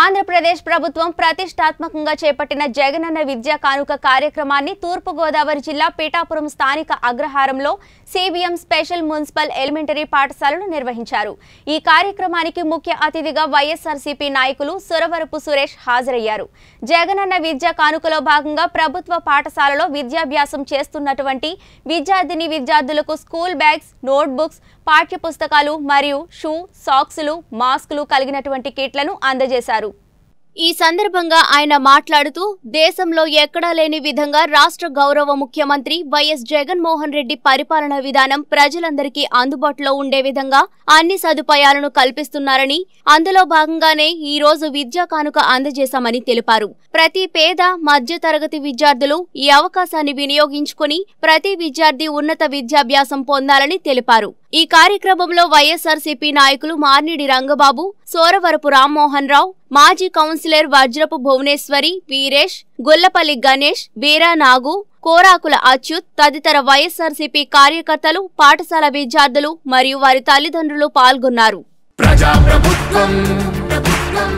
ఆంధ్రప్రదేశ్ ప్రభుత్వం ప్రతిష్టాత్మకంగా చేపట్టిన జగనన్న విద్యా కానుక కార్యక్రమాన్ని తూర్పుగోదావరి జిల్లా పిఠాపురం స్థానిక అగ్రహారంలో సిబిఎం స్పెషల్ మున్సిపల్ ఎలిమెంటరీ పాఠశాలలో నిర్వహించారు ఈ కార్యక్రమానికి ముఖ్య అతిథిగా వైఎస్ఆర్సీపీ నాయకులు సురవరపు సురేష్ హాజరయ్యారు జగనన్న విద్యా కానుకలో భాగంగా ప్రభుత్వ పాఠశాలలో విద్యాభ్యాసం చేస్తున్నటువంటి విద్యార్థిని విద్యార్థులకు స్కూల్ బ్యాగ్స్ నోట్బుక్స్ పాఠ్యపుస్తకాలు మరియు షూ సాక్సులు మాస్కులు కలిగినటువంటి కిట్లను అందజేశారు ఈ సందర్భంగా ఆయన మాట్లాడుతూ దేశంలో ఎక్కడా లేని విధంగా రాష్ట్ర గౌరవ ముఖ్యమంత్రి వైఎస్ జగన్మోహన్ రెడ్డి పరిపాలన విధానం ప్రజలందరికీ అందుబాటులో ఉండే విధంగా అన్ని సదుపాయాలను కల్పిస్తున్నారని అందులో భాగంగానే ఈ రోజు విద్యా కానుక అందజేశామని తెలిపారు ప్రతి పేద మధ్య తరగతి విద్యార్థులు ఈ అవకాశాన్ని వినియోగించుకుని ప్రతి విద్యార్థి ఉన్నత విద్యాభ్యాసం పొందాలని తెలిపారు ఈ కార్యక్రమంలో వైఎస్ఆర్సీపీ నాయకులు మార్నిడి రంగబాబు సోరవరపు రామ్మోహన్ రావు మాజీ కౌన్సిలర్ వజ్రపు భువనేశ్వరి వీరేష్ గొల్లపల్లి గణేష్ బీరా నాగు కోరాకుల అచ్యుత్ తదితర వైఎస్ఆర్సీపీ కార్యకర్తలు పాఠశాల విద్యార్థులు మరియు వారి తల్లిదండ్రులు పాల్గొన్నారు ప్రజా ప్రభుత్వం ప్రభుత్వం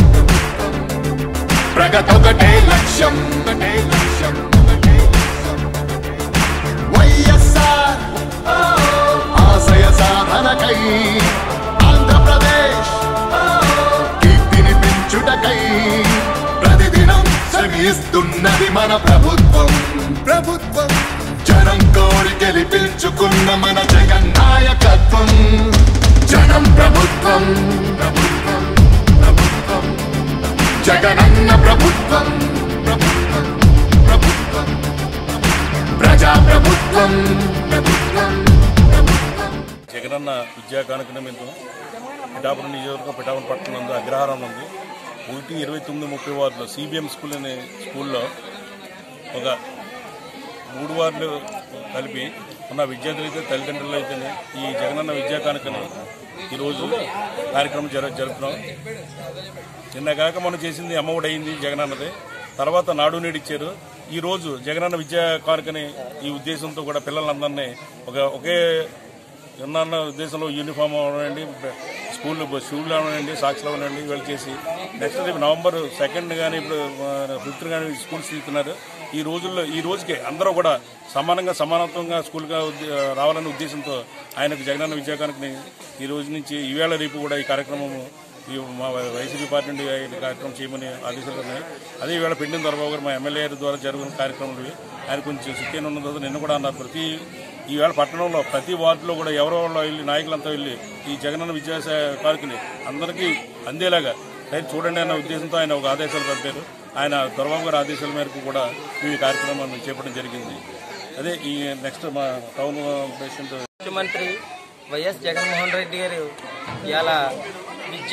ప్రగతొకటే లక్ష్యం ఒకటే లక్ష్యం ఒకటే లక్ష్యం. వైఎస్ఆర్ ఆశయ సాధనకై ఆంధ్రప్రదేశ్ కీర్తిని పెంచుటకై ప్రతిదినం శ్రమిస్తున్నది మన ప్రభుత్వం ప్రభుత్వం జనం కోరి గెలిపించుకున్న మన జగన్ నాయకత్వం జనం ప్రభుత్వం ప్రభుత్వం ప్రభుత్వం జగనన్న ప్రభుత్వం ప్రభుత్వం ప్రభుత్వం ప్రజా ప్రభుత్వం ప్రభుత్వం ప్రభుత్వం జగనన్న విద్యా కానుక నిమిత్తం పిఠాపురం నియోజకవర్గం పిఠాపురం పట్టణం నందు అగ్రహారం ఉంది ఒకటి ఇరవై తొమ్మిది ముప్పై వార్డులో సిబిఎం స్కూల్ అనే స్కూల్లో ఒక మూడు వార్డులు కలిపి ఉన్న విద్యార్థులు అయితే తల్లిదండ్రులు అయితేనే ఈ జగనన్న విద్యా కానుకని ఈరోజు కార్యక్రమం జరు జరుపుతున్నాం నిన్న కాక మనం చేసింది అమ్మఒడి అయింది జగనన్నది తర్వాత నాడు నేడు ఇచ్చారు ఈ రోజు జగనన్న విద్యా కానుకని ఈ ఉద్దేశంతో కూడా పిల్లలందరినీ ఒక ఒకే ఉన్న ఉద్దేశంలో యూనిఫామ్ అవనండి స్కూల్ షూలు అవనండి సాక్షులు అవనండి వీళ్ళు చేసి నెక్స్ట్ రేపు నవంబర్ సెకండ్ కానీ ఇప్పుడు ఫిఫ్త్ కానీ స్కూల్స్ ఇస్తున్నారు ఈ రోజుల్లో ఈ రోజుకి అందరూ కూడా సమానంగా సమానత్వంగా స్కూల్గా ఉద్ద- రావాలనే ఉద్దేశంతో ఆయనకు జగనన్న విద్యాకానికి ఈ రోజు నుంచి ఈవేళ రేపు కూడా ఈ కార్యక్రమం ఈ మా వైసీపీ పార్టీ నుండి ఈ కార్యక్రమం చేయమని ఆదేశాలు ఉన్నాయి అదే ఈవేళ పెండిన దొరబాబు గారు మా ఎమ్మెల్యే గారి ద్వారా జరుగుతున్న కార్యక్రమాలు ఇవి. ఆయన కొంచెం సిక్కేన్ ఉన్న తర్వాత నిన్న కూడా అన్నారు ప్రతి ఈవేళ పట్టణంలో ప్రతి వార్డులో కూడా ఎవరో వాళ్ళు వెళ్ళి నాయకులంతా వెళ్ళి ఈ జగనన్న విద్యాస కార్యక్రమం అందరికీ అందేలాగా రైతు చూడండి అన్న ఉద్దేశంతో ఆయన ఒక ఆదేశాలు పంపారు ఆయన దొరబాబు గారి ఆదేశాల మేరకు కూడా మేము ఈ కార్యక్రమాన్ని చేపట్టడం జరిగింది అదే ఈ నెక్స్ట్ మా టౌన్ పేషెంట్ ముఖ్యమంత్రి వైఎస్ జగన్మోహన్ రెడ్డి గారు ఇవాళ విద్య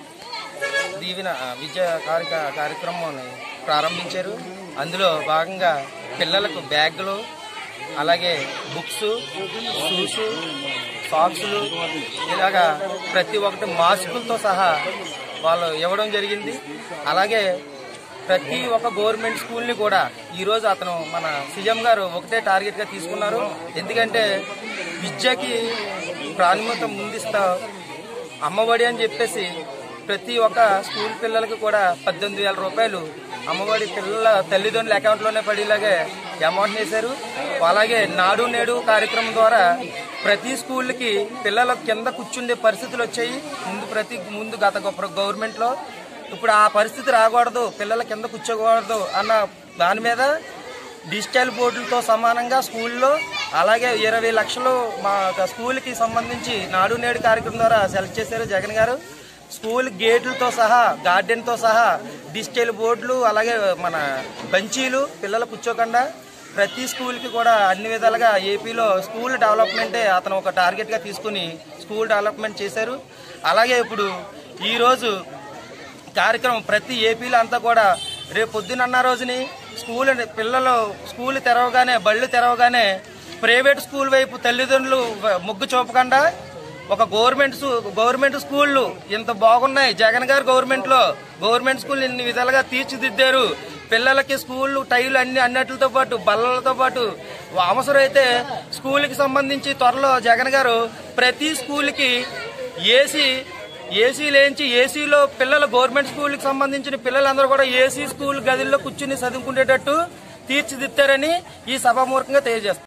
దీవెన విద్య కార్య కార్యక్రమాన్ని ప్రారంభించారు అందులో భాగంగా పిల్లలకు బ్యాగులు అలాగే బుక్స్ షూస్ సాక్సులు ఇలాగా ప్రతి ఒక్కటి మాస్కులతో సహా వాళ్ళు ఇవ్వడం జరిగింది అలాగే ప్రతి ఒక్క గవర్నమెంట్ స్కూల్ని కూడా ఈరోజు అతను మన సీఎం గారు ఒకటే టార్గెట్గా తీసుకున్నారు ఎందుకంటే విద్యకి ప్రాధాన్యత ముందిస్తా అమ్మఒడి అని చెప్పేసి ప్రతి ఒక్క స్కూల్ పిల్లలకి కూడా పద్దెనిమిది వేల రూపాయలు అమ్మఒడి పిల్లల తల్లిదండ్రుల అకౌంట్లోనే పడేలాగే అమౌంట్ వేశారు అలాగే నాడు నేడు కార్యక్రమం ద్వారా ప్రతి స్కూల్కి పిల్లల కింద కూర్చుండే పరిస్థితులు వచ్చాయి ముందు ప్రతి ముందు గత గొప్ప గవర్నమెంట్లో ఇప్పుడు ఆ పరిస్థితి రాకూడదు పిల్లల కింద కూర్చోకూడదు అన్న దాని మీద డిజిటల్ బోర్డులతో సమానంగా స్కూల్లో అలాగే ఇరవై లక్షలు మా స్కూల్కి సంబంధించి నాడు నేడు కార్యక్రమం ద్వారా సెలెక్ట్ చేశారు జగన్ గారు స్కూల్ గేట్లతో సహా గార్డెన్తో సహా డిజిటల్ బోర్డులు అలాగే మన బెంచీలు పిల్లలు కూర్చోకుండా ప్రతి స్కూల్కి కూడా అన్ని విధాలుగా ఏపీలో స్కూల్ డెవలప్మెంటే అతను ఒక టార్గెట్గా తీసుకుని స్కూల్ డెవలప్మెంట్ చేశారు అలాగే ఇప్పుడు ఈరోజు కార్యక్రమం ప్రతి ఏపీలో అంతా కూడా రేపు పొద్దునన్న రోజుని స్కూల్ పిల్లలు స్కూల్ తెరవగానే బళ్ళు తెరవగానే ప్రైవేట్ స్కూల్ వైపు తల్లిదండ్రులు మొగ్గు చూపకుండా ఒక గవర్నమెంట్ సు- గవర్నమెంట్ స్కూళ్ళు ఇంత బాగున్నాయి జగన్ గారు గవర్నమెంట్ లో గవర్నమెంట్ స్కూల్ ఇన్ని విధాలుగా తీర్చిదిద్దారు పిల్లలకి స్కూల్ టైలు అన్ని అన్నట్లతో పాటు బల్లలతో పాటు అవసరమైతే స్కూల్కి సంబంధించి త్వరలో జగన్ గారు ప్రతి స్కూల్కి ఏసీ ఏసీ లేంచి ఏసీలో పిల్లలు గవర్నమెంట్ స్కూల్కి సంబంధించిన పిల్లలందరూ కూడా ఏసీ స్కూల్ గదుల్లో కూర్చుని చదువుకునేటట్టు తీర్చిదిద్దారని ఈ సభామూర్ఖంగా తెలియజేస్తారు